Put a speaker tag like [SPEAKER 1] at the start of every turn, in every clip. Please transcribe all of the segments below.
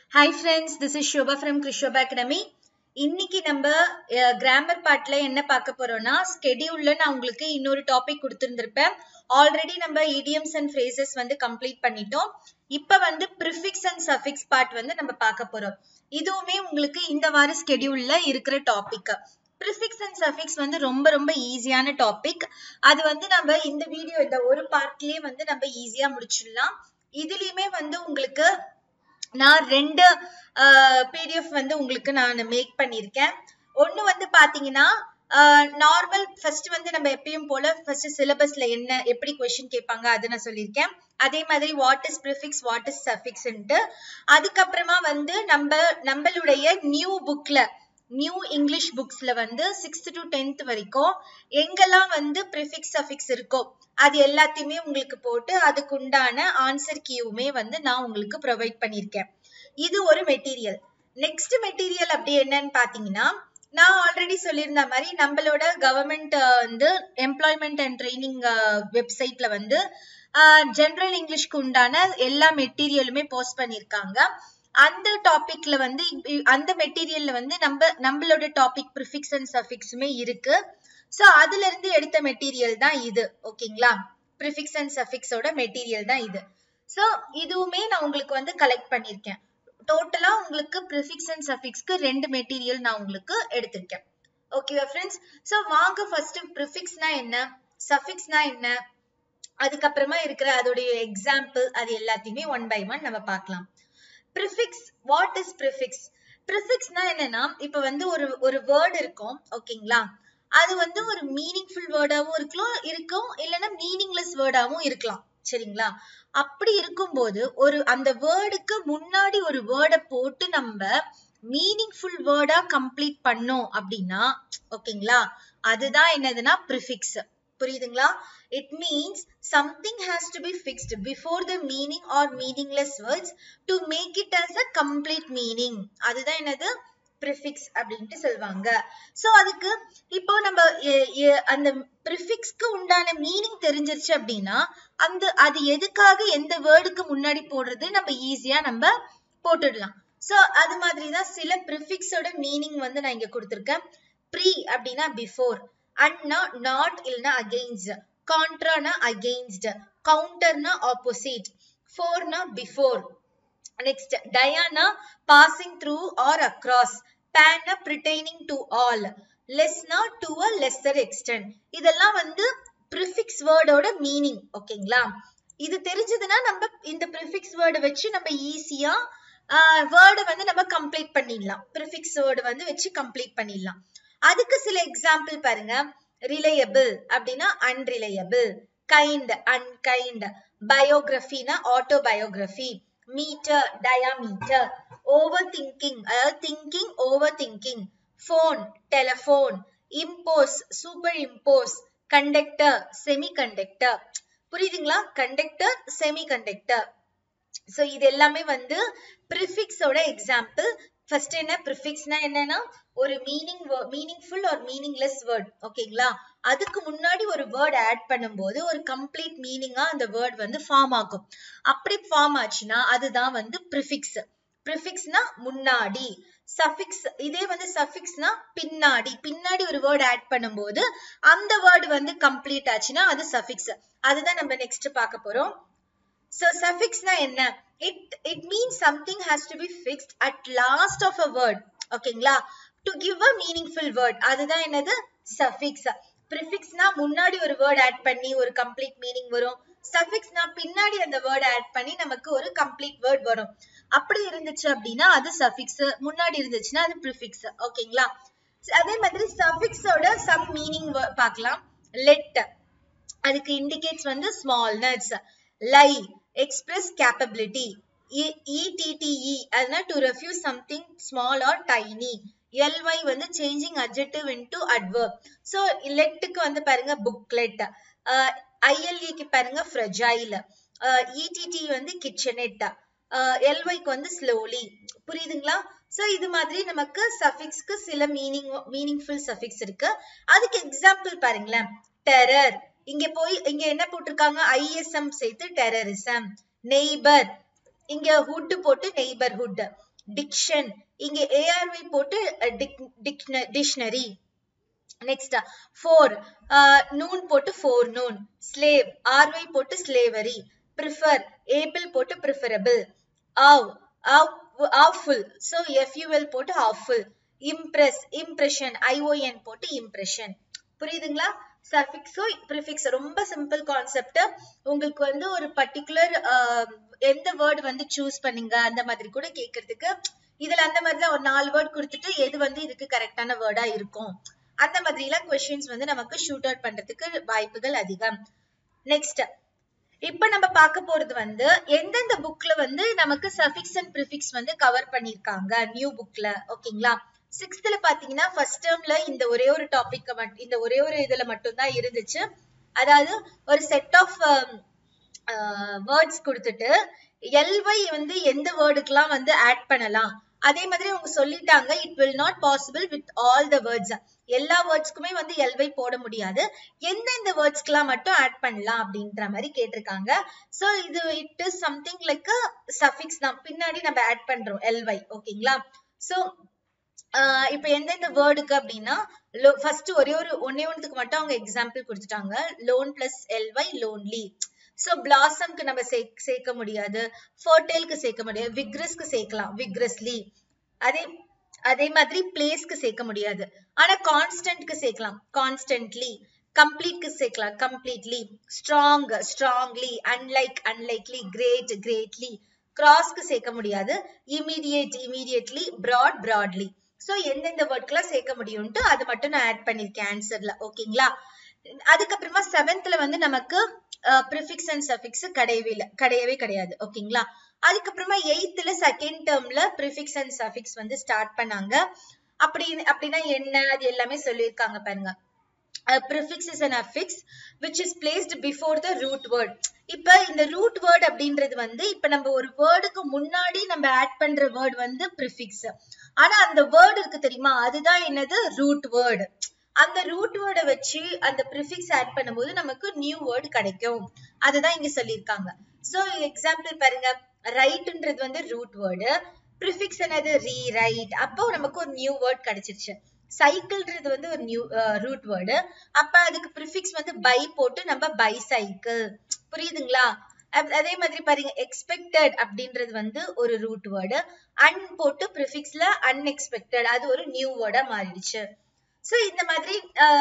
[SPEAKER 1] Hi friends this is Shobha from Krishobha academy இன்னைக்கு நம்ம grammar பார்ட்ல என்ன பார்க்க போறோம்னா ஸ்கெடியூல்ல நான் உங்களுக்கு இன்னொரு டாபிக் கொடுத்துருந்துருப்பேன் ஆல்ரெடி நம்ம இடியம்ஸ் அண்ட் ஃப்ரேசஸ் வந்து கம்ப்ளீட் பண்ணிட்டோம் இப்ப வந்து ப்ரிஃபிக்ஸ் அண்ட் சஃபிக்ஸ் பார்ட் வந்து நம்ம பார்க்க போறோம் இதுவுமே உங்களுக்கு இந்த வார ஸ்கெடியூல்ல இருக்கிற டாபிக் ப்ரிஃபிக்ஸ் அண்ட் சஃபிக்ஸ் வந்து ரொம்ப ரொம்ப ஈஸியான டாபிக் அது வந்து நம்ம இந்த வீடியோ இந்த ஒரு பார்ட்லயே வந்து நம்ம ஈஸியா முடிச்சிடலாம் இதுலயுமே வந்து உங்களுக்கு நான் ரெண்டு பிடிஎஃப் வந்து உங்களுக்கு நான் மேக் பண்ணியிருக்கேன் ஒன்று வந்து பார்த்தீங்கன்னா நார்மல் ஃபர்ஸ்ட் வந்து நம்ம எப்பயும் போல ஃபர்ஸ்ட் சிலபஸ்ல என்ன எப்படி கொஸ்டின் கேட்பாங்க அது நான் சொல்லியிருக்கேன் அதே மாதிரி what is prefix what is சஃபிக்ஸ்ன்ட்டு அதுக்கப்புறமா வந்து நம்ம நம்மளுடைய நியூ புக்ல நியூ இங்கிலீஷ் புக்ஸ்ல வந்து சிக்ஸ்த் டு டென்த் வரைக்கும் எங்கெல்லாம் வந்து ப்ரிஃபிக்ஸ் சஃபிக்ஸ் இருக்கோ அது எல்லாத்தையுமே உங்களுக்கு போட்டு அதுக்கு உண்டான ஆன்சர் கியூவுமே வந்து நான் உங்களுக்கு ப்ரொவைட் பண்ணியிருக்கேன் இது ஒரு மெட்டீரியல் நெக்ஸ்ட் மெட்டீரியல் அப்படி என்னன்னு பாத்தீங்கன்னா நான் ஆல்ரெடி சொல்லியிருந்த மாதிரி நம்மளோட கவர்மெண்ட் வந்து எம்ப்ளாய்மெண்ட் அண்ட் ட்ரைனிங் வெப்சைட்ல வந்து ஜென்ரல் இங்கிலீஷ்க்கு உண்டான எல்லா மெட்டீரியலுமே போஸ்ட் பண்ணியிருக்காங்க அந்த டாபிக்ல வந்து அந்த மெட்டீரியல்ல வந்து நம்ம நம்மளோட டாபிக் ப்ரிஃபிக்ஸ் அண்ட் சஃபிக்ஸுமே இருக்கு சோ அதுல இருந்து எடுத்த மெட்டீரியல் தான் இது ஓகேங்களா ப்ரிஃபிக்ஸ் அண்ட் சஃபிக்ஸோட மெட்டீரியல் தான் இது சோ இதுவுமே நான் உங்களுக்கு வந்து கலெக்ட் பண்ணிருக்கேன் டோட்டலா உங்களுக்கு ப்ரிஃபிக்ஸ் அண்ட் சஃபிக்ஸ்க்கு ரெண்டு மெட்டீரியல் நான் உங்களுக்கு எடுத்திருக்கேன் ஓகேவா ஃப்ரெண்ட்ஸ் சோ வாங்க ஃபர்ஸ்ட் ப்ரிஃபிக்ஸ்னா என்ன சஃபிக்ஸ்னா என்ன அதுக்கப்புறமா இருக்கிற அதோடைய எக்ஸாம்பிள் அது எல்லாத்தையுமே ஒன் பை ஒன் நம்ம பார்க்கலாம் ப்ரிஃபிக்ஸ் வாட் இஸ் ப்ரிஃபிக்ஸ் ப்ரிஃபிக்ஸ்னா என்னன்னா இப்ப வந்து ஒரு ஒரு வேர்டு இருக்கும் ஓகேங்களா அது வந்து ஒரு மீனிங்ஃபுல் வேர்டாவும் இருக்கலாம் இருக்கும் இல்லைன்னா மீனிங்லெஸ் வேர்டாவும் இருக்கலாம் சரிங்களா அப்படி இருக்கும்போது ஒரு அந்த வேர்டுக்கு முன்னாடி ஒரு வேர்டை போட்டு நம்ம மீனிங்ஃபுல் வேர்டா கம்ப்ளீட் பண்ணோம் அப்படின்னா ஓகேங்களா அதுதான் என்னதுன்னா ப்ரிஃபிக்ஸ் புரியுதுங்களா it means something has to be fixed before the meaning or meaningless words to make it as a complete meaning அதுதான் என்னது ப்ரிஃபிக்ஸ் அப்படின்ட்டு சொல்லுவாங்க சோ அதுக்கு இப்போ நம்ம அந்த ப்ரிஃபிக்ஸ்க்கு உண்டான மீனிங் தெரிஞ்சிருச்சு அப்படின்னா அந்த அது எதுக்காக எந்த வேர்டுக்கு முன்னாடி போடுறது நம்ம ஈஸியா நம்ம போட்டுடலாம் சோ அது மாதிரி தான் சில ப்ரிஃபிக்ஸோட மீனிங் வந்து நான் இங்க கொடுத்துருக்கேன் ப்ரீ அப்படின்னா பிஃபோர் அட்னா நாட் இல்லைன்னா அகெயின்ஸ்ட் கான்ட்ரானா அகெயின்ஸ்ட் கவுண்டர்னா ஆப்போசிட் ஃபோர்னா பிஃபோர் நெக்ஸ்ட் டயானா பாசிங் த்ரூ ஆர் அக்ராஸ் பேனா பிரிட்டைனிங் டு ஆல் லெஸ்னா டு அ லெஸ்ஸர் எக்ஸ்டென்ட் இதெல்லாம் வந்து ப்ரிஃபிக்ஸ் வேர்டோட மீனிங் ஓகேங்களா இது தெரிஞ்சதுன்னா நம்ம இந்த ப்ரிஃபிக்ஸ் வேர்டை வச்சு நம்ம ஈஸியா வேர்டை வந்து நம்ம கம்ப்ளீட் பண்ணிடலாம் ப்ரிஃபிக்ஸ் வேர்டு வந்து வச்சு கம்ப்ளீட் பண்ணிடலாம் அதுக்கு சில எக்ஸாம்பிள் பாருங்க ரிலையபிள் அப்படின்னா அன்ரிலையபிள் கைண்ட் அன்கைண்ட் பயோகிராஃபினா autobiography metre diameter over thinking அதாவது thinking over thinking phone telephone impose superimpose conductor semiconductor புரியுதுங்களா கண்டக்டர் செமி கண்டக்டர் சோ இது எல்லாமே வந்து ப்ரிஃபிக்ஸோட எக்ஸாம்பிள் ஃபர்ஸ்ட் என்ன ப்ரிஃபிக்ஸ்னா என்னன்னா ஒரு மீனிங் மீனிங்ஃபுல் ஒரு மீனிங்லெஸ் வேர்ட் ஓகேங்களா அதுக்கு முன்னாடி ஒரு வேர்ட் ஆட் பண்ணும்போது ஒரு கம்ப்ளீட் மீனிங்கா அந்த வேர்ட் வந்து ஃபார்ம் ஆகும் அப்படி ஃபார்ம் ஆச்சுன்னா அதுதான் வந்து ப்ரிஃபிக்ஸ் ப்ரிஃபிக்ஸ்னா முன்னாடி சஃபிக்ஸ் இதே வந்து சஃபிக்ஸ்னா பின்னாடி பின்னாடி ஒரு வேர்ட் ஆட் பண்ணும்போது அந்த வேர்டு வந்து கம்ப்ளீட் ஆச்சுன்னா அது சஃபிக்ஸ் அதுதான் நம்ம நெக்ஸ்ட் பார்க்க போறோம் சோ சஃபிக்ஸ்னா என்ன it it means something has to be fixed at last of a word ஓகேங்களா to give a meaningful word அதுதான் என்னது சஃபிக்ஸ் ப்ரிஃபிக்ஸ்னா முன்னாடி ஒரு வேர்ட் ஆட் பண்ணி ஒரு கம்ப்ளீட் மீனிங் வரும் சஃபிக்ஸ்னா பின்னாடி அந்த வேர்ட் ஆட் பண்ணி நமக்கு ஒரு கம்ப்ளீட் வேர்ட் வரும் அப்படி இருந்துச்சு அப்படின்னா அது சஃபிக்ஸ் முன்னாடி இருந்துச்சுன்னா அது ப்ரிஃபிக்ஸ் ஓகேங்களா அதே மாதிரி சஃபிக்ஸோட சம் மீனிங் பார்க்கலாம் லெட் அதுக்கு இண்டிகேட்ஸ் வந்து ஸ்மால்னஸ் லை எக்ஸ்பிரஸ் கேப்பபிலிட்டி இடிடிஇ அதுனா to refuse something small or tiny L Y வந்து changing adjective into adverb so லெட்டுக்கு வந்து பாருங்க புக்லெட் ஐஎல்இக்கு பாருங்க ஃப்ரெஜைல் இடிடி வந்து கிச்சனெட் எல்ஒய்க்கு வந்து ஸ்லோலி புரியுதுங்களா சோ இது மாதிரி நமக்கு சஃபிக்ஸ்க்கு சில மீனிங் மீனிங்ஃபுல் சஃபிக்ஸ் இருக்கு அதுக்கு எக்ஸாம்பிள் பாருங்களேன் டெரர் இங்க போய் இங்க என்ன போட்டிருக்காங்க ஐஎஸ்எம் சேர்த்து டெரரிசம் நெய்பர் இங்க ஹுட் போட்டு நெய்பர்ஹுட் டிக்ஷன் இங்க ஏஆர்வை போட்டு டிக்ஷனரி நெக்ஸ்ட் ஃபோர் நூன் போட்டு ஃபோர் நூன் ஸ்லேவ் ஆர்வை போட்டு ஸ்லேவரி ப்ரிஃபர் ஏபிள் போட்டு preferable awe awful so F U L போட்டு ஆஃபுல் இம்ப்ரெஸ் இம்ப்ரெஷன் ஐஓஎன் போட்டு இம்ப்ரெஷன் புரியுதுங்களா சஃபிக்ஸோ ப்ரிஃபிக்ஸ் ரொம்ப சிம்பிள் கான்செப்ட் உங்களுக்கு வந்து ஒரு பர்டிகுலர் எந்த வேர்டு வந்து சூஸ் பண்ணுங்க அந்த மாதிரி கூட கேட்கறதுக்கு இதுல அந்த மாதிரி தான் ஒரு நாலு வேர்ட் கொடுத்துட்டு எது வந்து இதுக்கு கரெக்டான வேர்டா இருக்கும் அந்த மாதிரி எல்லாம் கொஸ்டின்ஸ் வந்து நமக்கு ஷூட் அவுட் பண்றதுக்கு வாய்ப்புகள் அதிகம் நெக்ஸ்ட் இப்ப நம்ம பார்க்க போறது வந்து எந்தெந்த புக்ல வந்து நமக்கு சஃபிக்ஸ் அண்ட் ப்ரிஃபிக்ஸ் வந்து கவர் பண்ணிருக்காங்க நியூ புக்ல ஓகேங்களா சிக்ஸ்த்ல பாத்தீங்கன்னா ஃபர்ஸ்ட் டேர்ம்ல இந்த ஒரே ஒரு டாபிக் இந்த ஒரே ஒரு இதுல மட்டும் தான் இருந்துச்சு அதாவது ஒரு செட் ஆஃப் வேர்ட்ஸ் கொடுத்துட்டு எல்வை வந்து எந்த வேர்டுக்கெல்லாம் வந்து ஆட் பண்ணலாம் அதே மாதிரி அவங்க சொல்லிட்டாங்க it will not possible with all the words எல்லா வேர்ட்ஸ்க்குமே வந்து எல்வை போட முடியாது எந்தெந்த வேர்ட்ஸ்க்கெல்லாம் மட்டும் ஆட் பண்ணலாம் அப்படின்ற மாதிரி கேட்டிருக்காங்க ஸோ இது it is something like suffix தான் பின்னாடி நம்ம ஆட் பண்றோம் எல்வை ஓகேங்களா ஸோ இப்ப எந்தெந்த வேர்டுக்கு அப்படின்னா ஃபர்ஸ்ட் ஒரே ஒரு ஒன்னே ஒன்றுக்கு மட்டும் அவங்க எக்ஸாம்பிள் கொடுத்துட்டாங்க lone plus L Y lonely so பிளாசம்க்கு நம்ம சே சேர்க்க முடியாது ஃபர்டைலுக்கு சேர்க்க முடியாது விக்ரஸ்க்கு சேர்க்கலாம் விக்ரஸ்லி அதே அதே மாதிரி பிளேஸ்க்கு சேர்க்க முடியாது ஆனா கான்ஸ்டன்ட்க்கு சேர்க்கலாம் கான்ஸ்டன்ட்லி கம்ப்ளீட்க்கு சேர்க்கலாம் completely strong strongly unlike unlikely great greatly கிராஸ்க்கு சேர்க்க முடியாது immediate immediately broad broadly so எந்தெந்த வேர்ட்க்கெல்லாம் சேர்க்க முடியும்ட்டு அது மட்டும் நான் ஆட் பண்ணிருக்கேன் ஆன்சர்ல ஓகேங்களா அதுக்கப்புறமா செவன்த்ல வந்து நமக்கு ப்ரிஃபிக்ஸ் அண்ட் சஃபிக்ஸ் கிடையவே இல்லை கிடையவே கிடையாது ஓகேங்களா அதுக்கப்புறமா எயித்துல செகண்ட் டேர்ம்ல ப்ரிஃபிக்ஸ் அண்ட் சஃபிக்ஸ் வந்து ஸ்டார்ட் பண்ணாங்க அப்படி அப்படின்னா என்ன அது எல்லாமே சொல்லியிருக்காங்க பாருங்க prefix is an affix which is placed before the root word இப்ப இந்த ரூட் வேர்ட் அப்படின்றது வந்து இப்ப நம்ம ஒரு வேர்டுக்கு முன்னாடி நம்ம ஆட் பண்ற வேர்ட் வந்து ப்ரிஃபிக்ஸ் ஆனா அந்த வேர்டு இருக்கு தெரியுமா அதுதான் என்னது ரூட் வேர்டு அந்த ரூட் வேர்டை வச்சு அந்த ப்ரிஃபிக்ஸ் ஆட் பண்ணும்போது நமக்கு நியூ வேர்டு கிடைக்கும் அதுதான் இங்க சொல்லியிருக்காங்க சோ எக்ஸாம்பிள் பாருங்க ரைட்ன்றது வந்து ரூட் வேர்டு ப்ரிஃபிக்ஸ் என்னது ரீ ரைட் அப்போ நமக்கு ஒரு நியூ வேர்ட் கிடைச்சிருச்சு சைக்கிள்ன்றது வந்து ஒரு நியூ ரூட் வேர்டு அப்ப அதுக்கு ப்ரிஃபிக்ஸ் வந்து பை போட்டு நம்ம பை சைக்கிள் புரியுதுங்களா அதே மாதிரி பாருங்க எக்ஸ்பெக்டட் அப்படின்றது வந்து ஒரு ரூட் வேர்டு அன் போட்டு ப்ரிஃபிக்ஸ்ல அன்எக்ஸ்பெக்டட் அது ஒரு நியூ வேர்டா மாறிடுச்சு சோ இந்த மாதிரி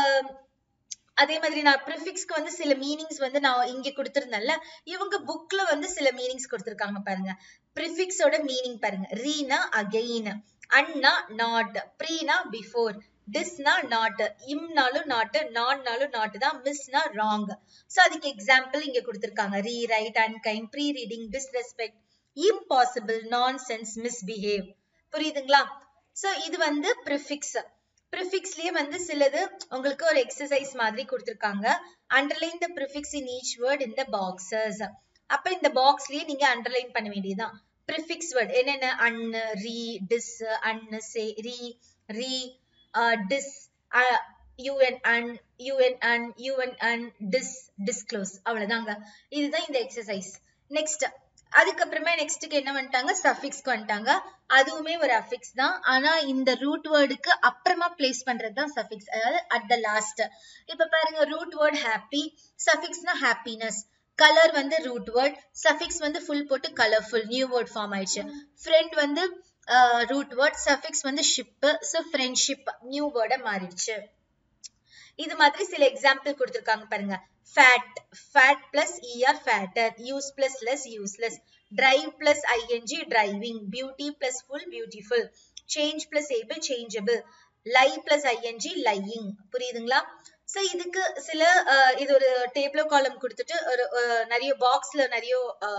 [SPEAKER 1] அதே மாதிரி நான் ப்ரிஃபிக்ஸ்க்கு வந்து சில மீனிங்ஸ் வந்து நான் இங்க கொடுத்திருந்தேன்ல இவங்க புக்ல வந்து சில மீனிங்ஸ் கொடுத்திருக்காங்க பாருங்க ப்ரிஃபிக்ஸோட மீனிங் பாருங்க ரீனா அகெயின் அண்ணா நாட் ப்ரீனா பிஃபோர் டிஸ்னா நாட் இம்னாலும் நாட் நான்னாலும் நாட் தான் மிஸ்னா ராங் சோ அதுக்கு எக்ஸாம்பிள் இங்க கொடுத்திருக்காங்க rewrite unkind pre reading disrespect impossible nonsense misbehave புரியுதுங்களா சோ இது வந்து ப்ரிஃபிக்ஸ் ப்ரிஃபிக்ஸ்லயே வந்து சிலது உங்களுக்கு ஒரு எக்ஸசைஸ் மாதிரி கொடுத்திருக்காங்க underline the prefix in each word in the boxes அப்ப இந்த பாக்ஸ்லயே நீங்க அண்டர்லைன் பண்ண வேண்டியதுதான் ப்ரிஃபிக்ஸ் வேர்ட் என்னென்ன அன்னு ரீ டிஸ் அன்னு சே re re dis U N un U N un U N un dis disclose அவ்வளவுதாங்க இதுதான் இந்த எக்ஸசைஸ் நெக்ஸ்ட் அதுக்கப்புறமா நெக்ஸ்ட்டுக்கு என்ன வந்துட்டாங்க சஃபிக்ஸ்க்கு வந்துட்டாங்க அதுவுமே ஒரு அஃபிக்ஸ் தான் ஆனா இந்த ரூட் வேர்டுக்கு அப்புறமா பிளேஸ் பண்றது தான் சஃபிக்ஸ் அதாவது அட் த லாஸ்ட் இப்ப பாருங்க ரூட் வேர்ட் ஹாப்பி சஃபிக்ஸ்னா ஹாப்பினஸ் கலர் வந்து ரூட் வேர்ட் சஃபிக்ஸ் வந்து ஃபுல் போட்டு கலர்ஃபுல் நியூ வேர்ட் ஃபார்ம் ஆயிடுச்சு ஃப்ரெண்ட் வந்து ரூட் வேர்ட் சஃபிக்ஸ் வந்து ஷிப் ஸோ ஃப்ரெண்ட்ஷிப் நியூ வேர்டா மாறிடுச்சு இது மாதிரி சில எக்ஸாம்பிள் கொடுத்திருக்காங்க பாருங்க fat fat plus E R fatter use plus less useless drive plus I N G driving beauty plus full beautiful change plus able changeable lie plus I N G lying புரியுதுங்களா so இதுக்கு சில இது ஒரு டேபிளோ காலம் கொடுத்துட்டு ஒரு நிறைய பாக்ஸ்ல நிறைய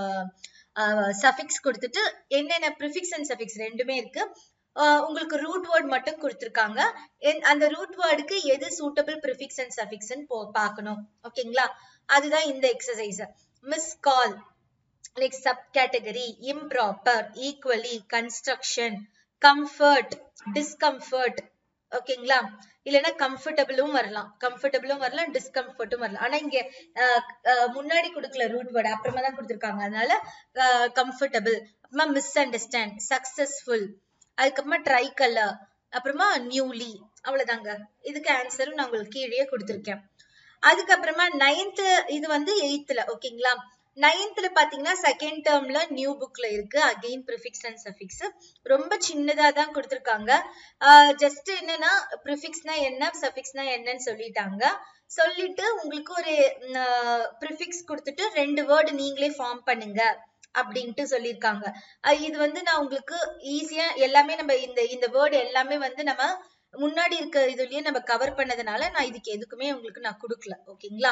[SPEAKER 1] சஃபிக்ஸ் கொடுத்துட்டு என்னென்ன ப்ரிஃபிக்ஸ் அண்ட் சஃபிக்ஸ் ரெண்டுமே இருக்கு உங்களுக்கு ரூட் வேர்ட் மட்டும் கொடுத்துருக்காங்க அந்த ரூட் வேர்டுக்கு எது சூட்டபிள் ப்ரிஃபிக்ஸ் அண்ட் சஃபிக்ஸ் பார்க்கணும் ஓகேங்களா அதுதான் இந்த exercise mis call like subcategory improper equally construction comfort discomfort ஓகேங்களா இல்லைன்னா கம்ஃபர்டபுளும் வரலாம் கம்ஃபர்டபுளும் வரலாம் டிஸ்கம்ஃபர்ட்டும் வரலாம் ஆனா இங்க அஹ், அஹ், முன்னாடி கொடுக்கல ரூட் வேர்டு அப்புறமா தான் கொடுத்துருக்காங்க அதனால கம்ஃபர்டபுள் அப்புறமா மிஸ் அண்டர்ஸ்டாண்ட் சக்சஸ்ஃபுல் அதுக்கப்புறமா ட்ரை கலர் அப்புறமா நியூலி அவ்வளவுதாங்க இதுக்கு ஆன்சரும் நான் உங்களுக்கு கீழே கொடுத்துருக்கேன் அதுக்கப்புறமா நைன்த் இது வந்து எயித்துல ஓகேங்களா நைன்த்ல பாத்தீங்கன்னா செகண்ட் டேர்ம்ல நியூ புக்ல இருக்கு அகெயின் ப்ரிஃபிக்ஸ் அண்ட் சஃபிக்ஸ் ரொம்ப சின்னதா தான் கொடுத்துருக்காங்க ஜஸ்ட் என்னன்னா ப்ரிஃபிக்ஸ்னா என்ன சஃபிக்ஸ்னா என்னன்னு சொல்லிட்டாங்க சொல்லிட்டு உங்களுக்கு ஒரு ப்ரிஃபிக்ஸ் கொடுத்துட்டு ரெண்டு வேர்டு நீங்களே ஃபார்ம் பண்ணுங்க அப்படின்ட்டு சொல்லியிருக்காங்க அஹ் இது வந்து நான் உங்களுக்கு ஈஸியா எல்லாமே நம்ம இந்த இந்த வேர்டு எல்லாமே வந்து நம்ம முன்னாடி இருக்க இதுலயே நம்ம கவர் பண்ணதுனால நான் இதுக்கு எதுக்குமே உங்களுக்கு நான் கொடுக்கல ஓகேங்களா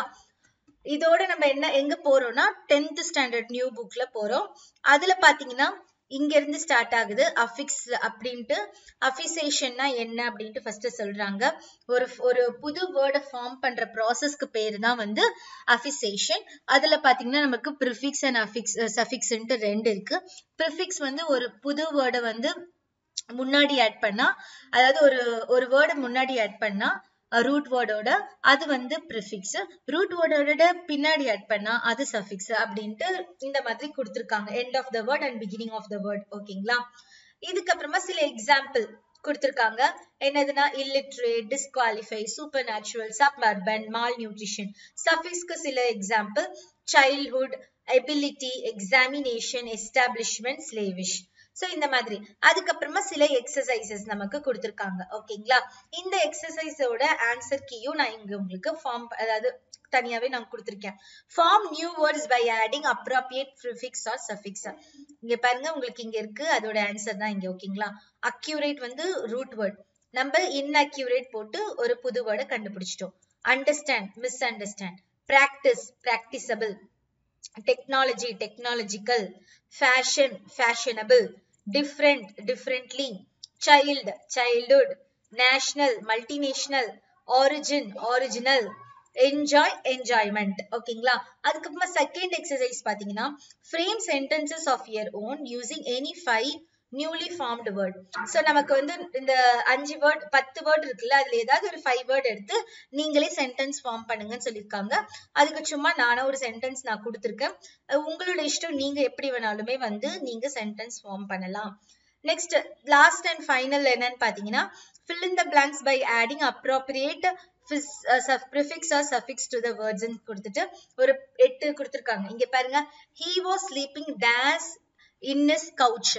[SPEAKER 1] இதோட நம்ம என்ன எங்க போறோம்னா டென்த் ஸ்டாண்டர்ட் நியூ புக்ல போறோம் அதுல பாத்தீங்கன்னா இங்க இருந்து ஸ்டார்ட் ஆகுது அஃபிக்ஸ் அப்படின்ட்டு அஃபிசேஷன்னா என்ன அப்படின்ட்டு ஃபர்ஸ்ட் சொல்றாங்க ஒரு ஒரு புது வேர்டை ஃபார்ம் பண்ற ப்ராசஸ்க்கு பேரு தான் வந்து அஃபிசேஷன் அதுல பாத்தீங்கன்னா நமக்கு ப்ரிஃபிக்ஸ் அண்ட் அஃபிக்ஸ் சஃபிக்ஸ்ன்ட்டு ரெண்டு இருக்கு ப்ரிஃபிக்ஸ் வந்து ஒரு புது வேர்டை வந்து முன்னாடி ஆட் பண்ணா அதாவது ஒரு ஒரு வேர்டை முன்னாடி ஆட் பண்ணா ரூட் வேர்டோட அது வந்து ப்ரிஃபிக்ஸ் ரூட் வேர்டோட பின்னாடி ஆட் பண்ணா அது சஃபிக்ஸ் அப்படின்ட்டு இந்த மாதிரி கொடுத்துருக்காங்க end of the word and beginning of the word ஓகேங்களா இதுக்கப்புறமா சில எக்ஸாம்பிள் கொடுத்துருக்காங்க என்னதுன்னா illiterate disqualify supernatural suburban malnutrition சஃபிக்ஸ்க்கு சில example childhood ability examination establishment slavish so இந்த மாதிரி அதுக்கப்புறமா சில எக்ஸசைசஸ் நமக்கு கொடுத்திருக்காங்க ஓகேங்களா இந்த எக்ஸசைஸோட ஆன்சர் கீயும் நான் இங்க உங்களுக்கு ஃபார்ம் அதாவது தனியாவே நான் கொடுத்திருக்கேன் form new words by adding appropriate prefix or suffix இங்க பாருங்க உங்களுக்கு இங்க இருக்கு அதோட ஆன்சர் தான் இங்க ஓகேங்களா அக்யூரேட் வந்து ரூட் வேர்ட் நம்ம இன்அக்யூரேட் போட்டு ஒரு புது வேர்டை கண்டுபிடிச்சிட்டோம் understand misunderstand practise practicable technology technological fashion fashionable different differently child childhood national multinational origin original enjoy enjoyment ஓகேங்களா அதுக்கப்புறமா செகண்ட் எக்ஸசைஸ் பாத்தீங்கன்னா frame sentences of your own using any five newly formed word so நமக்கு வந்து இந்த அஞ்சு word பத்து word இருக்குல்ல அதுல ஏதாவது ஒரு ஃபைவ் வேர்ட் எடுத்து நீங்களே சென்டென்ஸ் ஃபார்ம் பண்ணுங்கன்னு சொல்லியிருக்காங்க அதுக்கு சும்மா நானும் ஒரு சென்டென்ஸ் நான் கொடுத்துருக்கேன் அஹ் உங்களோட இஷ்டம் நீங்க எப்படி வேணாலுமே வந்து நீங்க சென்டென்ஸ் ஃபார்ம் பண்ணலாம் நெக்ஸ்ட் லாஸ்ட் அண்ட் ஃபைனல் என்னன்னு பாத்தீங்கன்னா fill in the blanks by adding appropriate phys- uh, suff- prefix or suffix to the words ன்னு கொடுத்துட்டு ஒரு எட்டு கொடுத்துருக்காங்க இங்க பாருங்க he was sleeping dash in his couch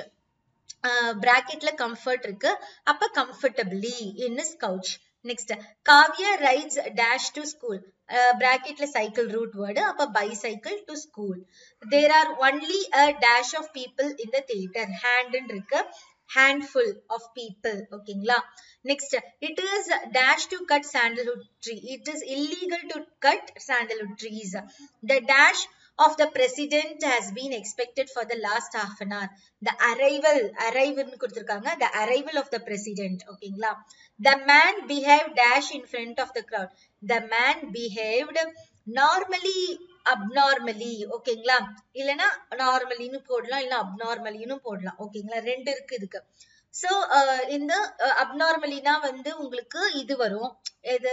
[SPEAKER 1] பிராக்கெட்ல கம்ஃபர்ட் இருக்கு அப்ப comfortably in his couch next Kavya writes dash to school பிராக்கெட்ல சைக்கிள் ரூட் வேர்டு அப்ப bicycle to school there are only a dash of people in the theatre hand இருக்கு handful of people ஓகேங்களா next it is dash to cut sandalwood tree it is illegal to cut sandalwood trees the dash of the president has been expected for the last half an hour the arrival arrival னு கொடுத்திருக்காங்க the arrival of the president ஓகேங்களா the man behaved dash in front of the crowd the man behaved normally abnormally ஓகேங்களா இல்லனா நார்மலின்னு போடலாம் இல்ல அப்நார்மலின்னு போடலாம் ஓகேங்களா ரெண்டு இருக்கு இதுக்கு சோ இந்த அப்நார்மலினா வந்து உங்களுக்கு இது வரும் இது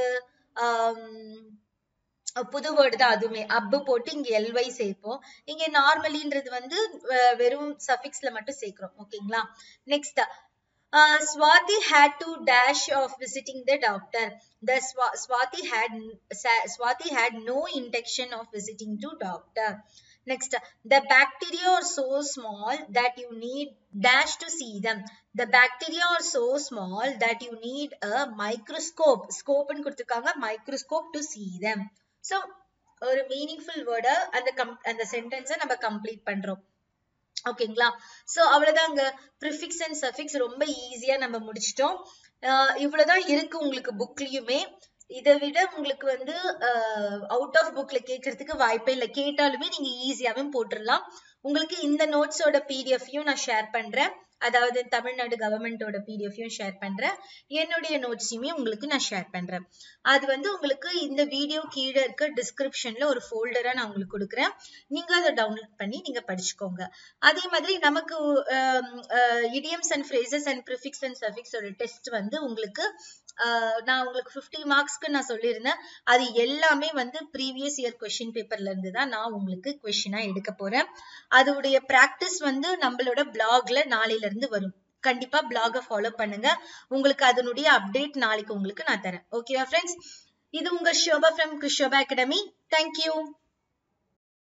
[SPEAKER 1] புது வேர்டு தான் அதுவுமே அப்பு போட்டு இங்க எல்வை சேர்ப்போம் இங்க நார்மலின்றது வந்து வெறும் சஃபிக்ஸ்ல மட்டும் சேர்க்கிறோம் ஓகேங்களா next Uh, Swati had to dash of visiting the doctor. The Swa Swati had Swati had no intention of visiting to doctor. Next, the bacteria are so small that you need dash to see them. The bacteria are so small that you need a microscope. Scope ன்னு கொடுத்திருக்காங்க microscope to see them. So, ஒரு meaningful வேர்டை அந்த come அந்த சென்டென்ஸை நம்ம complete பண்றோம் ஓகேங்களா சோ அவ்வளவுதாங்க ப்ரிஃபிக்ஸ் அண்ட் சஃபிக்ஸ் ரொம்ப ஈஸியா நம்ம முடிச்சிட்டோம் இவ்வளவுதான் இருக்கு உங்களுக்கு புக்லயுமே இதை விட உங்களுக்கு வந்து அவுட் ஆஃப் புக்ல கேட்கறதுக்கு வாய்ப்பே இல்லை கேட்டாலுமே நீங்க ஈஸியாவே போட்டுடலாம் உங்களுக்கு இந்த நோட்ஸோட பிடிஎஃப்யும் நான் ஷேர் பண்றேன் அதாவது தமிழ்நாடு கவர்மெண்டோட பிடிஎஃப்யும் ஷேர் பண்றேன் என்னுடைய நோட்ஸையுமே உங்களுக்கு நான் ஷேர் பண்றேன் அது வந்து உங்களுக்கு இந்த வீடியோ கீழே இருக்க டிஸ்கிரிப்ஷன்ல ஒரு ஃபோல்டரா நான் உங்களுக்கு கொடுக்குறேன் நீங்க அதை டவுன்லோட் பண்ணி நீங்க படிச்சுக்கோங்க அதே மாதிரி நமக்கு idioms and phrases and prefix and சஃபிக்ஸோட டெஸ்ட் வந்து உங்களுக்கு நான் உங்களுக்கு ஃபிஃப்டி மார்க்ஸ்க்கு நான் சொல்லியிருந்தேன் அது எல்லாமே வந்து ப்ரீவியஸ் இயர் கொஷின் பேப்பர்ல இருந்து தான் நான் உங்களுக்கு கொஷினா எடுக்க போறேன் அதோடைய ப்ராக்டிஸ் வந்து நம்மளோட பிளாக்ல நாளையில இருந்து வரும் கண்டிப்பா பிளாக ஃபாலோ பண்ணுங்க உங்களுக்கு அதனுடைய அப்டேட் நாளைக்கு உங்களுக்கு நான் தரேன் ஓகேவா ஃப்ரெண்ட்ஸ் இது உங்க Shobha from Krishobha academy thank you